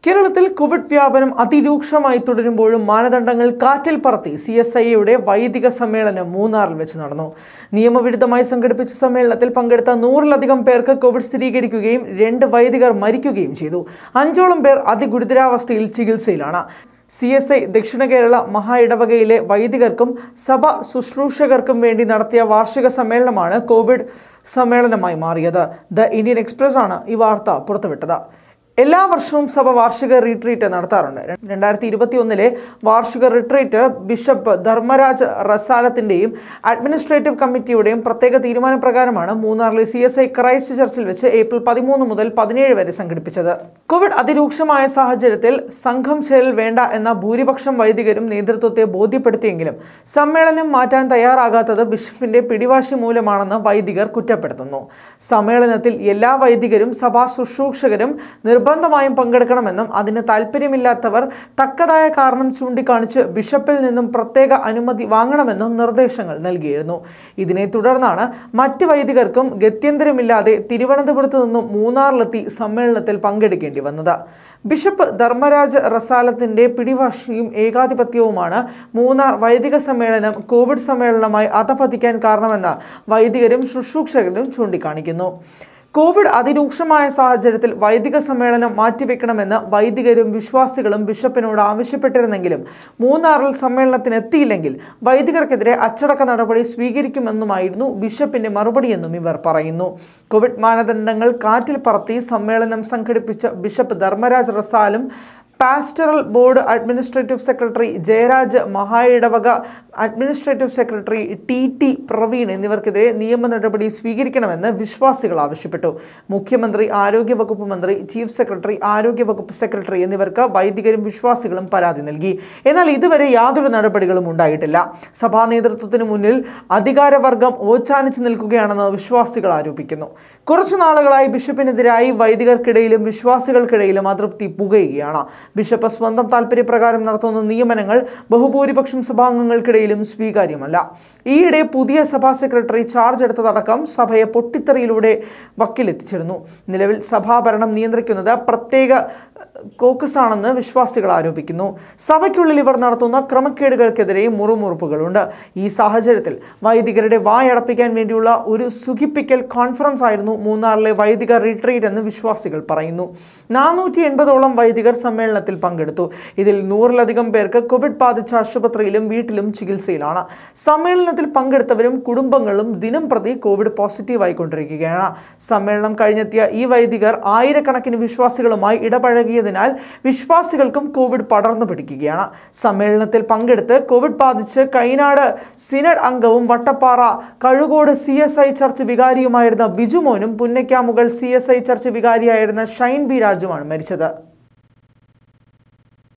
കേരളത്തിൽ കോവിഡ് വ്യാപനം അതിരൂക്ഷമായി തുടരുമ്പോഴും മാനദണ്ഡങ്ങൾ കാറ്റിൽ പറത്തി സി എസ് ഐയുടെ വൈദിക സമ്മേളനം മൂന്നാറിൽ വെച്ച് നടന്നു നിയമവിരുദ്ധമായി സംഘടിപ്പിച്ച സമ്മേളനത്തിൽ പങ്കെടുത്ത നൂറിലധികം പേർക്ക് കോവിഡ് സ്ഥിരീകരിക്കുകയും രണ്ട് വൈദികർ മരിക്കുകയും ചെയ്തു അഞ്ചോളം പേർ അതിഗുരുതരാവസ്ഥയിൽ ചികിത്സയിലാണ് സി എസ് ഐ ദക്ഷിണ കേരള മഹാ ഇടവകയിലെ വൈദികർക്കും സഭ ശുശ്രൂഷകർക്കും വേണ്ടി നടത്തിയ വാർഷിക സമ്മേളനമാണ് കോവിഡ് സമ്മേളനമായി മാറിയത് ദ ഇന്ത്യൻ എക്സ്പ്രസ് ആണ് ഈ വാർത്ത പുറത്തുവിട്ടത് എല്ലാ വർഷവും സഭ വാർഷിക റീട്രീറ്റ് നടത്താറുണ്ട് രണ്ടായിരത്തി ഇരുപത്തി ഒന്നിലെ വാർഷിക റിട്രീറ്റ് ബിഷപ്പ് ധർമ്മരാജ് റസാലത്തിന്റെയും അഡ്മിനിസ്ട്രേറ്റീവ് കമ്മിറ്റിയുടെയും പ്രത്യേക തീരുമാനപ്രകാരമാണ് മൂന്നാറിലെ സി എസ് ഐ ക്രൈസ്റ്റ് ചർച്ചിൽ വെച്ച് ഏപ്രിൽ പതിമൂന്ന് മുതൽ പതിനേഴ് വരെ സംഘടിപ്പിച്ചത് കോവിഡ് അതിരൂക്ഷമായ സാഹചര്യത്തിൽ സംഘം ചേരൽ വേണ്ട എന്ന ഭൂരിപക്ഷം വൈദികരും നേതൃത്വത്തെ ബോധ്യപ്പെടുത്തിയെങ്കിലും സമ്മേളനം മാറ്റാൻ തയ്യാറാകാത്തത് ബിഷപ്പിന്റെ പിടിവാശി മൂലമാണെന്ന് വൈദികർ കുറ്റപ്പെടുത്തുന്നു സമ്മേളനത്തിൽ എല്ലാ വൈദികരും സഭാ ശുശ്രൂഷകരും നിർബന്ധമായും പങ്കെടുക്കണമെന്നും അതിന് താല്പര്യമില്ലാത്തവർ തക്കതായ കാരണം ചൂണ്ടിക്കാണിച്ച് ബിഷപ്പിൽ നിന്നും പ്രത്യേക അനുമതി വാങ്ങണമെന്നും നിർദ്ദേശങ്ങൾ നൽകിയിരുന്നു ഇതിനെ തുടർന്നാണ് മറ്റ് വൈദികർക്കും ഗത്യന്തരമില്ലാതെ തിരുവനന്തപുരത്ത് നിന്നും മൂന്നാറിലെത്തി സമ്മേളനത്തിൽ പങ്കെടുക്കേണ്ടി വന്നത് ബിഷപ്പ് ധർമ്മരാജ് റസാലത്തിന്റെ പിടിവാശിയും ഏകാധിപത്യവുമാണ് മൂന്നാർ വൈദിക സമ്മേളനം കോവിഡ് സമ്മേളനമായി അധപതിക്കാൻ കാരണമെന്ന് വൈദികരും ശുശ്രൂഷകരും ചൂണ്ടിക്കാണിക്കുന്നു കോവിഡ് അതിരൂക്ഷമായ സാഹചര്യത്തിൽ വൈദിക സമ്മേളനം മാറ്റിവെക്കണമെന്ന് വൈദികരും വിശ്വാസികളും ബിഷപ്പിനോട് ആവശ്യപ്പെട്ടിരുന്നെങ്കിലും മൂന്നാറിൽ സമ്മേളനത്തിന് എത്തിയില്ലെങ്കിൽ വൈദികർക്കെതിരെ അച്ചടക്ക നടപടി സ്വീകരിക്കുമെന്നുമായിരുന്നു ബിഷപ്പിന്റെ മറുപടിയെന്നും ഇവർ പറയുന്നു കോവിഡ് മാനദണ്ഡങ്ങൾ കാറ്റിൽ പറത്തി സമ്മേളനം സംഘടിപ്പിച്ച ബിഷപ്പ് ധർമ്മരാജ് റസാലും pastoral board administrative secretary Jayaraj മഹായിടവക administrative secretary T T Praveen എന്നിവർക്കെതിരെ നിയമ നടപടി സ്വീകരിക്കണമെന്ന് വിശ്വാസികൾ ആവശ്യപ്പെട്ടു മുഖ്യമന്ത്രി ആരോഗ്യവകുപ്പ് മന്ത്രി ചീഫ് സെക്രട്ടറി ആരോഗ്യവകുപ്പ് സെക്രട്ടറി എന്നിവർക്ക് വൈദികരും വിശ്വാസികളും പരാതി നൽകി എന്നാൽ ഇതുവരെ യാതൊരു നടപടികളും ഉണ്ടായിട്ടില്ല സഭാ നേതൃത്വത്തിന് മുന്നിൽ അധികാരവർഗം ഓച്ചാനിച്ച് നിൽക്കുകയാണെന്ന് വിശ്വാസികൾ ആരോപിക്കുന്നു കുറച്ചു നാളുകളായി ബിഷപ്പിനെതിരായി വൈദികർക്കിടയിലും വിശ്വാസികൾക്കിടയിലും അതൃപ്തി പുകയുകയാണ് ബിഷപ്പ് സ്വന്തം താല്പര്യപ്രകാരം നടത്തുന്ന നിയമനങ്ങൾ ബഹുഭൂരിപക്ഷം സഭാംഗങ്ങൾക്കിടയിലും സ്വീകാര്യമല്ല ഈയിടെ പുതിയ സഭാ സെക്രട്ടറി ചാർജ് എടുത്തതടക്കം സഭയെ പൊട്ടിത്തെറിയിലൂടെ വക്കിലെത്തിച്ചിരുന്നു നിലവിൽ സഭാഭരണം നിയന്ത്രിക്കുന്നത് പ്രത്യേക കോക്കസ് ആണെന്ന് വിശ്വാസികൾ ആരോപിക്കുന്നു സഭയ്ക്കുള്ളിൽ ഇവർ നടത്തുന്ന ക്രമക്കേടുകൾക്കെതിരെ മുറുമുറുപ്പുകളുണ്ട് ഈ സാഹചര്യത്തിൽ വൈദികരുടെ വായടപ്പിക്കാൻ വേണ്ടിയുള്ള ഒരു സുഖിപ്പിക്കൽ കോൺഫറൻസ് ആയിരുന്നു മൂന്നാറിലെ വൈദിക റിട്രീറ്റ് എന്ന് വിശ്വാസികൾ പറയുന്നു നാനൂറ്റി എൺപതോളം വൈദികർ സമ്മേളനത്തിൽ പങ്കെടുത്തു ഇതിൽ നൂറിലധികം പേർക്ക് കോവിഡ് ബാധിച്ച ആശുപത്രിയിലും വീട്ടിലും ചികിത്സയിലാണ് സമ്മേളനത്തിൽ പങ്കെടുത്തവരും കുടുംബങ്ങളും ദിനം പ്രതി കോവിഡ് പോസിറ്റീവ് ആയിക്കൊണ്ടിരിക്കുകയാണ് സമ്മേളനം കഴിഞ്ഞെത്തിയ ഈ വൈദികർ ആയിരക്കണക്കിന് വിശ്വാസികളുമായി ഇടപഴകിയതിനാൽ വിശ്വാസികൾക്കും കോവിഡ് പടർന്നു പിടിക്കുകയാണ് സമ്മേളനത്തിൽ പങ്കെടുത്ത് കോവിഡ് ബാധിച്ച് കൈനാട് സിനഡ് അംഗവും Vattappara Kazhukode C S I church വികാരിയുമായിരുന്ന ബിജുമോനും Punnakkamugal C S I church വികാരിയായിരുന്ന ഷൈൻ ബി രാജുമാണ് മരിച്ചത്